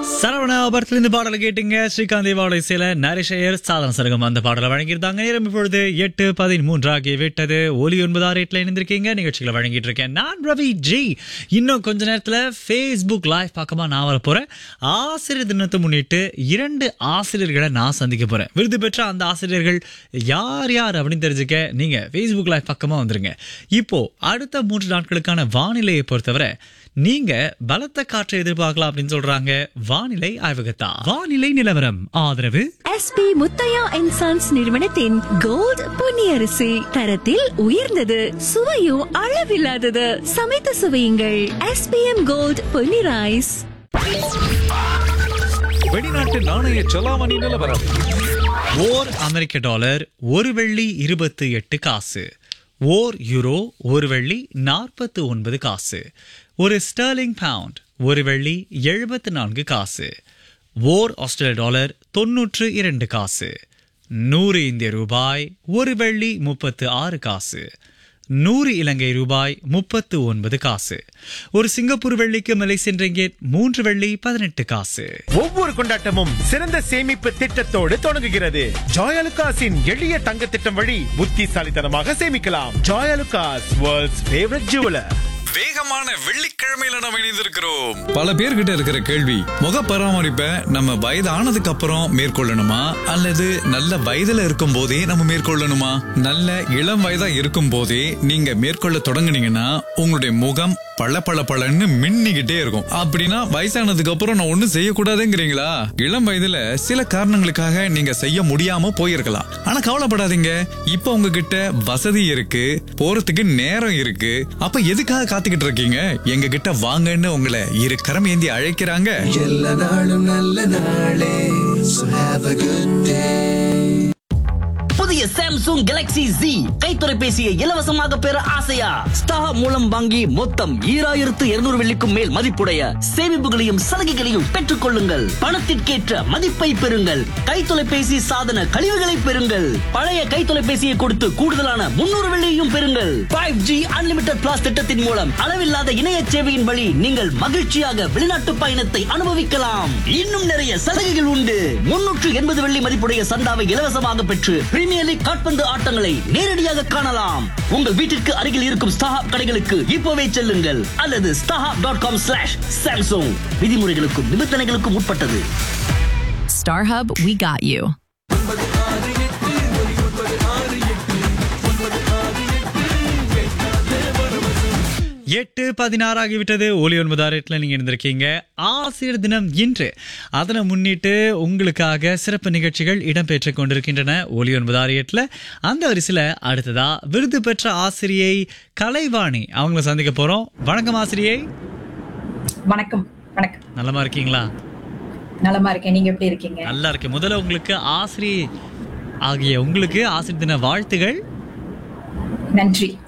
சரவணா படத்திலிருந்து பாடலை கேட்டுங்க ஸ்ரீகாந்த் தேவாவோட இசையில நரிஷயர் சாதன சரகம் அந்த பாடலை வழங்கியிருந்தாங்க நேரம் இப்பொழுது எட்டு பதிமூன்று ஆகி விட்டது ஒலி ஒன்பது ஆறு எட்டுல இணைந்திருக்கீங்க நிகழ்ச்சிகளை வழங்கிட்டு இருக்கேன் நான் ரவி ஜி இன்னும் கொஞ்ச நேரத்துல ஃபேஸ்புக் லைவ் பக்கமா நான் வர போறேன் ஆசிரியர் தினத்தை முன்னிட்டு இரண்டு ஆசிரியர்களை நான் சந்திக்க போறேன் விருது பெற்ற அந்த ஆசிரியர்கள் யார் யார் அப்படின்னு தெரிஞ்சுக்க நீங்க ஃபேஸ்புக் லைவ் பக்கமா வந்துருங்க இப்போ அடுத்த மூன்று நாட்களுக்கான வானிலையை பொறுத்தவரை நீங்க பலத்த காற்றை எதிர்பார்க்கலாம் அப்படின்னு சொல்றாங்க வானிலை ஆய்வகத்தா வானிலை நிலவரம் ஆதரவு எஸ்பி முத்தையா அண்ட் சன்ஸ் நிறுவனத்தின் கோல்ட் பொன்னியரிசி தரத்தில் உயர்ந்தது சுவையும் அளவில்லாதது சமைத்து சுவையுங்கள் எஸ்பிஎம் கோல்ட் பொன்னி ரைஸ் வெளிநாட்டு நாணய செலாவணி நிலவரம் ஓர் அமெரிக்க டாலர் ஒரு வெள்ளி இருபத்து எட்டு காசு ஓர் யூரோ ஒரு வெள்ளி நாற்பத்து ஒன்பது காசு ஒரு ஸ்டர்லிங் பவுண்ட் ஒரு வெள்ளி எழுபத்து நான்கு காசு ஓர் ஆஸ்திரேலிய டாலர் தொன்னூற்று இரண்டு காசு நூறு இந்திய ரூபாய் ஒரு வெள்ளி முப்பத்து ஆறு காசு நூறு இலங்கை ரூபாய் முப்பத்து ஒன்பது காசு ஒரு சிங்கப்பூர் வெள்ளிக்கு மலேசியன் ரிங்கெட் மூன்று வெள்ளி பதினெட்டு காசு ஒவ்வொரு கொண்டாட்டமும் சிறந்த சேமிப்பு திட்டத்தோடு தொடங்குகிறது ஜாயலுகாஸின் எளிய தங்க திட்டம் வழி புத்திசாலித்தனமாக சேமிக்கலாம் ஜாயலுகாஸ் வேர்ல்ட்ஸ் ஃபேவரட் ஜுவலர் வேகமான வெள்ளிக்கிழமையில நம்ம இணைந்திருக்கிறோம் பல பேர்கிட்ட இருக்கிற கேள்வி முக பராமரிப்பை நம்ம வயதானதுக்கு அப்புறம் மேற்கொள்ளணுமா அல்லது நல்ல வயதுல இருக்கும் போதே நம்ம மேற்கொள்ளணுமா நல்ல இளம் வயதா இருக்கும் போதே நீங்க மேற்கொள்ள தொடங்குனீங்கன்னா உங்களுடைய முகம் பள பள பளன்னு மின்னிக்கிட்டே இருக்கும் அப்படின்னா வயசானதுக்கு அப்புறம் நான் ஒண்ணும் செய்யக்கூடாதுங்கிறீங்களா இளம் வயதுல சில காரணங்களுக்காக நீங்க செய்ய முடியாம போயிருக்கலாம் ஆனா கவலைப்படாதீங்க இப்ப உங்ககிட்ட வசதி இருக்கு போறதுக்கு நேரம் இருக்கு அப்ப எதுக்காக காத்துக்கிட்டு இருக்கீங்க எங்க கிட்ட வாங்கன்னு உங்களை இரு கரம் ஏந்தி அழைக்கிறாங்க எல்லா நாளும் நல்ல நாளே So have a good day புதிய சாம்சங் கேலக்ஸி Z கைத்தொலைபேசியை இலவசமாக பெற ஆசையா ஸ்டார் மூலம் வாங்கி மொத்தம் ஈராயிரத்து இருநூறு வெள்ளிக்கும் மேல் மதிப்புடைய சேமிப்புகளையும் சலுகைகளையும் பெற்றுக் கொள்ளுங்கள் பணத்திற்கேற்ற மதிப்பை பெறுங்கள் கைத்தொலைபேசி சாதன கழிவுகளை பெறுங்கள் பழைய கைத்தொலைபேசியை கொடுத்து கூடுதலான முன்னூறு வெள்ளியையும் பெறுங்கள் ஃபைவ் ஜி அன்லிமிட்டட் பிளாஸ் திட்டத்தின் மூலம் அளவில்லாத இணைய சேவையின் வழி நீங்கள் மகிழ்ச்சியாக வெளிநாட்டு பயணத்தை அனுபவிக்கலாம் இன்னும் நிறைய சலுகைகள் உண்டு முன்னூற்று எண்பது வெள்ளி மதிப்புடைய சந்தாவை இலவசமாக பெற்று பிரீமியர் லீக் காட்பந்து ஆட்டங்களை நேரடியாக காணலாம் உங்கள் வீட்டிற்கு அருகில் இருக்கும் ஸ்டாஹாப் கடைகளுக்கு இப்போவே செல்லுங்கள் அல்லது StarHub dot com slash Samsung விதிமுறைகளுக்கும் நிபந்தனைகளுக்கும் உட்பட்டது StarHub, we got you. எட்டு பதினாறு ஆகிவிட்டது ஒலி ஒன்பது ஆறு எட்டுல நீங்க இருந்திருக்கீங்க ஆசிரியர் தினம் இன்று அதனை முன்னிட்டு உங்களுக்காக சிறப்பு நிகழ்ச்சிகள் இடம்பெற்றுக் கொண்டிருக்கின்றன ஒலி ஒன்பது ஆறு எட்டுல அந்த வரிசையில அடுத்ததா விருது பெற்ற ஆசிரியை கலைவாணி அவங்கள சந்திக்க போறோம் வணக்கம் ஆசிரியை வணக்கம் வணக்கம் நலமா இருக்கீங்களா நலமா இருக்கேன் நீங்க எப்படி இருக்கீங்க நல்லா இருக்கு முதல்ல உங்களுக்கு ஆசிரியை ஆகிய உங்களுக்கு ஆசிரியர் தின வாழ்த்துகள் நன்றி